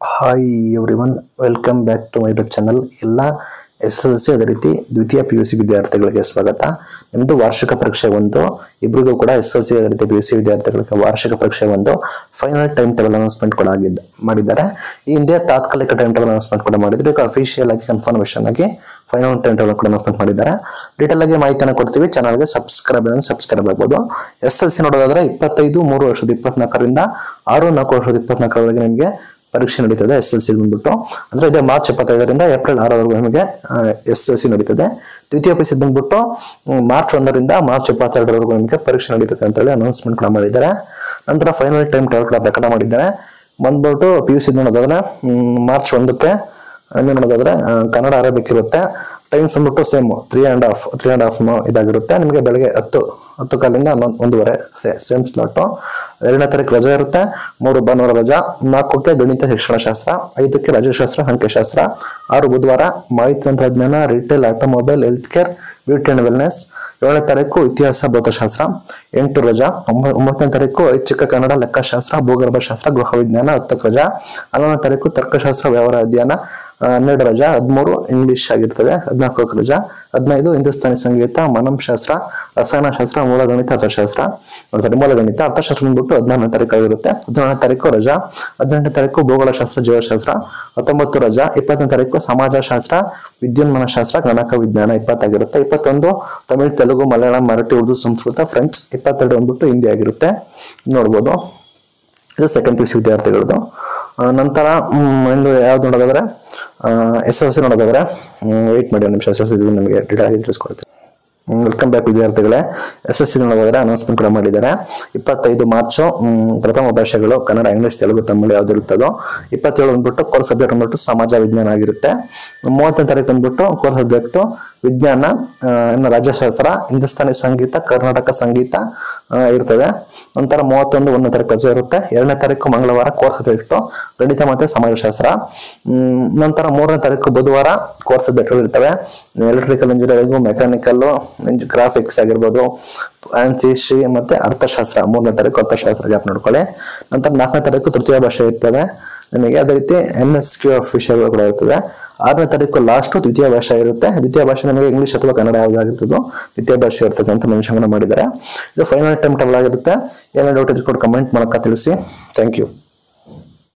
hi every welcome back to my YouTube channel ಎಲ್ಲ S L C ಅದೇ ರೀತಿ ದ್ವಿತೀಯ ಪಿ ಯು ಸಿ ವಿದ್ಯಾರ್ಥಿಗಳಿಗೆ ಸ್ವಾಗತ ನಿಮ್ಮದು ವಾರ್ಷಿಕ ಪರೀಕ್ಷೆ ಒಂದು ಇಬ್ಬರಿಗೂ ಕೂಡ ಎಸ್ ಎಲ್ ಸಿ ಅದೇ ರೀತಿ ಪಿ ಯು ಸಿ ವಿದ್ಯಾರ್ಥಿಗಳಿಗೆ ವಾರ್ಷಿಕ ಪರೀಕ್ಷೆ ಒಂದು ಫೈನಲ್ ಟೈಮ್ ಟೇಬಲ್ ಅನೌನ್ಸ್ಮೆಂಟ್ ಕೂಡ ಆಗಿದ್ದ ಮಾಡಿದ್ದಾರೆ ಈ ಹಿಂದೆ ತಾತ್ಕಾಲಿಕ ಟೈಮ್ ಟೇಬಲ್ ಅನೌನ್ಸ್ಮೆಂಟ್ ಕೂಡ ಮಾಡಿದ್ರು ಈಗ ಅಫಿಷಿಯಲ್ ಆಗಿ ಕನ್ಫರ್ಮೇಷನ್ ಆಗಿ ಫೈನಲ್ ಟೈಮ್ ಟೇಬಲ್ ಕೂಡ ಅನೌನ್ಸ್ಮೆಂಟ್ ಮಾಡಿದ್ದಾರೆ ಡೀಟೇಲ್ ಆಗಿ ಮಾಹಿತಿಯನ್ನು ಕೊಡ್ತೀವಿ ಚಾನಲ್ಗೆ ಸಬ್ಸ್ಕ್ರೈಬ್ ಸಬ್ಸ್ಕ್ರೈಬ್ ಆಗ್ಬೋದು ಎಸ್ ಎಲ್ ಸಿ ನೋಡೋದಾದ್ರೆ ಇಪ್ಪತ್ತೈದು ಮೂರು ವರ್ಷದ ಇಪ್ಪತ್ನಾಲ್ಕರಿಂದ ಆರು ನಾಲ್ಕು ವರ್ಷದ ಇಪ್ಪತ್ನಾಲ್ಕರವರೆಗೆ ನಿಮಗೆ ಪರೀಕ್ಷೆ ನಡೀತದೆ ಎಸ್ ಎಲ್ ಸಿ ಬಂದ್ಬಿಟ್ಟು ಅಂದ್ರೆ ಇದೇ ಮಾರ್ಚ್ ಇಪ್ಪತ್ತೈದರಿಂದ ಏಪ್ರಿಲ್ ಆರವರೆಗೂ ನಮಗೆ ಎಸ್ ಎಲ್ ಸಿ ನಡೀತದೆ ದ್ವಿತೀಯ ಪಿ ಸಿ ಬಂದ್ಬಿಟ್ಟು ಹ್ಮ್, ಮಾರ್ಚ್ ಒಂದರಿಂದ ಮಾರ್ಚ್ ಇಪ್ಪತ್ತೆರಡರವರೆಗೂ ನಿಮಗೆ ಪರೀಕ್ಷೆ ನಡೀತದೆ ಅಂತ ಹೇಳಿ ಅನೌನ್ಸ್ಮೆಂಟ್ ಕೂಡ ಮಾಡಿದ್ದಾರೆ ನಂತರ ಫೈನಲ್ ಟೈಮ್ ಟೇಬಲ್ ಕೂಡ ಪ್ರಕಟ ಮಾಡಿದ್ದಾರೆ ಬಂದ್ಬಿಟ್ಟು ಪಿ ಯು ಸಿ ನೋಡೋದಾದ್ರೆ ಹ್ಮ್, ಮಾರ್ಚ್ ಒಂದಕ್ಕೆ ಹಂಗೆ ನೋಡೋದಾದ್ರೆ ಆ, ಕನ್ನಡ ಅರೇಬಿಕ್ ಇರುತ್ತೆ ಟೈಮ್ಸ್ ಬಂದ್ಬಿಟ್ಟು same three and half three and half ಇದಾಗಿರುತ್ತೆ ನಿಮಗೆ ಬೆಳಗ್ಗೆ ಹತ್ತು ಹತ್ತು ಕಾಲಿಂದ ಹನ್ನೊಂದು ಒಂದೂವರೆ ಸೇಮ್ ಸ್ಲಾಟು ಎರಡನೇ ತಾರೀಕು ರಜೆ ಇರುತ್ತೆ ಮೂರು ಭಾನುವಾರ ರಜಾ ನಾಲ್ಕಕ್ಕೆ ಗಣಿತ ಶಿಕ್ಷಣಶಾಸ್ತ್ರ ಐದಕ್ಕೆ ರಾಜ್ಯಶಾಸ್ತ್ರ ಅಂಕೆಶಾಸ್ತ್ರ ಆರು ಬುಧವಾರ ಮಾಹಿತಿ ತಂತ್ರಜ್ಞಾನ retail automobile health care beauty and wellness ಏಳನೇ ತಾರೀಕು ಇತಿಹಾಸ ಭೌತಶಾಸ್ತ್ರ ಎಂಟು ರಜಾ ಒಂಬ- ಒಂಬತ್ತನೇ ತಾರೀಕು ಐಚ್ಛಿಕ ಕನ್ನಡ ಲೆಕ್ಕಶಾಸ್ತ್ರ ಭೂಗರ್ಭಶಾಸ್ತ್ರ ಗೃಹ ವಿಜ್ಞಾನ ಹತ್ತಕ್ಕೆ ರಜಾ ಹನ್ನೊಂದನೇ ತಾರೀಕು ತರ್ಕಶಾಸ್ತ್ರ ವ್ಯವಹಾರ ಅಧ್ಯಯನ ಆ, ಹನ್ನೆರಡು ರಜಾ ಹದಿಮೂರು ಇಂಗ್ಲಿಷ್ ಆಗಿರ್ತದೆ ಹದಿನಾಲ್ಕು ರಜಾ ಹದಿನೈದು ಹಿಂದೂಸ್ತಾನಿ ಸಂಗೀತ ಮನಂಶಾಸ್ತ್ರ ರಸಾಯನಶಾಸ್ತ್ರ ಮೂಲ ಗಣಿತ ಅರ್ಥಶಾಸ್ತ್ರ ಸಾರಿ ಮೂಲ ಗಣಿತ ಅರ್ಥಶಾಸ್ತ್ರ ಬಂದ್ಬಿಟ್ಟು ಹದಿನಾರನೇ ತಾರೀಕು ಆಗಿರುತ್ತೆ ಹದಿನೇಳನೇ ತಾರೀಕು ರಜಾ ಹದಿನೆಂಟನೇ ತಾರೀಕು ಭೂಗೋಳಶಾಸ್ತ್ರ ಜೀವಶಾಸ್ತ್ರ ಹತ್ತೊಂಬತ್ತು ರಜಾ ಇಪ್ಪತ್ತನೇ ತಾರೀಕು ಸಮಾಜಶಾಸ್ತ್ರ ವಿದ್ಯುನ್ಮಾನಶಾಸ್ತ್ರ ಗಣಕ ವಿಜ್ಞಾನ ಇಪ್ಪತ್ತಾಗಿರುತ್ತೆ ಇಪ್ಪತ್ತೊಂದು ತಮಿಳ್ ತೆಲುಗು ಮಲಯಾಳಂ ಮರಾಠಿ ಉರ್ದು ಸಂಸ್ಕೃತ ಫ್ರೆಂಚ್ ಇಪ್ಪತ್ತೆರಡು ಬಂದ್ಬಿಟ್ಟು ಹಿಂದಿ ಆಗಿರುತ್ತೆ ನೋಡ್ಬೋದು ಇದು ಸೆಕೆಂಡ್ ಪಿ ಸಿ ವಿದ್ಯಾರ್ಥಿಗಳದ್ದು ಆ, ನಂತರ ಮ್, ಇನ್ನು ಯಾವ್ದು ನೋಡೋದಾದ್ರೆ ಎಸ್ ಎಲ್ ಸಿ ನೋಡೋದಾದ್ರೆ ವೆಯ್ಟ್ ಮಾಡಿ ಒಂದು ನಿಮಿಷ ಎಸ್ ಎಲ್ ಸಿ ನಿಮಗೆ ಡೀಟೇಲ್ ಆಗಿ ತಿಳಿಸ್ಕೊಡ್ತೀನಿ ವೆಲ್ಕಮ್ ಬ್ಯಾಕ್ ವಿದ್ಯಾರ್ಥಿಗಳೇ ಎಸ್ ಎಸ್ ಸಿ ನೋಡೋದಾದ್ರೆ ಅನೌನ್ಸ್ಮೆಂಟ್ ಕೂಡ ಮಾಡಿದ್ದಾರೆ ಇಪ್ಪತ್ತೈದು ಮಾರ್ಚ್ ಪ್ರಥಮ ಭಾಷೆಗಳು ಕನ್ನಡ ಇಂಗ್ಲಿಷ್ ತೆಲುಗು ತಮಿಳು ಯಾವ್ದು ಇರುತ್ತದೋ ಇಪ್ಪತ್ತೇಳು ಬಂದ್ಬಿಟ್ಟು ಕೋರ್ ಸಬ್ಜೆಕ್ಟ್ ಬಂದ್ಬಿಟ್ಟು ಸಮಾಜ ವಿಜ್ಞಾನ ಆಗಿರುತ್ತೆ ಮೂವತ್ತನೇ ತಾರೀಕು ಬಂದ್ಬಿಟ್ಟು ಕೋರ್ ಸಬ್ಜೆಕ್ಟು ವಿಜ್ಞಾನ ಆ, ಇನ್ನು ರಾಜ್ಯಶಾಸ್ತ್ರ ಹಿಂದೂಸ್ತಾನಿ ಸಂಗೀತ ಕರ್ನಾಟಕ ಸಂಗೀತ ಆ, ಇರ್ತದೆ ನಂತರ ಮೂವತ್ತೊಂದು ಒಂದನೇ ತಾರೀಕು ರಜೆ ಇರುತ್ತೆ ಎರಡನೇ ತಾರೀಕು ಮಂಗಳವಾರ ಕೋರ್ ಸಬ್ಜೆಕ್ಟು ಗಣಿತ ಮತ್ತೆ ಸಮಾಜಶಾಸ್ತ್ರ ಮ್, ನಂತರ ಮೂರನೇ ತಾರೀಕು ಬುಧವಾರ ಕೋರ್ ಸಬ್ಜೆಕ್ಟ್ಗಳು ಇರ್ತವೆ ಎಲೆಕ್ಟ್ರಿಕಲ್ ಇಂಜಿನಿಯರಿಂಗು ಮೆಕ್ಯಾನಿಕಲ್ಲು ಗ್ರಾಫಿಕ್ಸ್ ಆಗಿರ್ಬೋದು ಫ್ಯಾನ್ಸಿ ಶ್ರೀ ಮತ್ತೆ ಅರ್ಥಶಾಸ್ತ್ರ ಮೂರನೇ ತಾರೀಕು ಅರ್ಥಶಾಸ್ತ್ರ ಗ್ಯಾಪ್ ನೋಡ್ಕೊಳ್ಳಿ ನಂತರ ನಾಲ್ಕನೇ ತಾರೀಕು ತೃತೀಯ ಭಾಷೆ ಇರ್ತದೆ ನಿಮಗೆ ಅದೇ ರೀತಿ ಎನ್ ಎಸ್ ಕ್ಯೂ ಆಫ್ ವಿಷಯಗಳು ಕೂಡ ಇರ್ತದೆ ಆರನೇ ತಾರೀಕು ಲಾಸ್ಟು ದ್ವಿತೀಯ ಭಾಷೆ ಇರುತ್ತೆ ದ್ವಿತೀಯ ಭಾಷೆ ನಿಮಗೆ ಇಂಗ್ಲಿಷ್ ಅಥವಾ ಕನ್ನಡ ಯಾವುದಾಗಿರ್ತದೋ ದ್ವಿತೀಯ ಭಾಷೆ ಇರ್ತದೆ ಅಂತ ಮೆನ್ಷನ್ ಮಾಡಿದ್ದಾರೆ ಇದು ಫೈನಲ್ ಟೈಮ್ ಟೇಬಲ್ ಆಗಿರುತ್ತೆ ಏನೋ ಡೌಟ್ ಇದ್ರೆ ಕೂಡ ಕಮೆಂಟ್ ಮೂಲಕ ತಿಳಿಸಿ ಥ್ಯಾಂಕ್ ಯು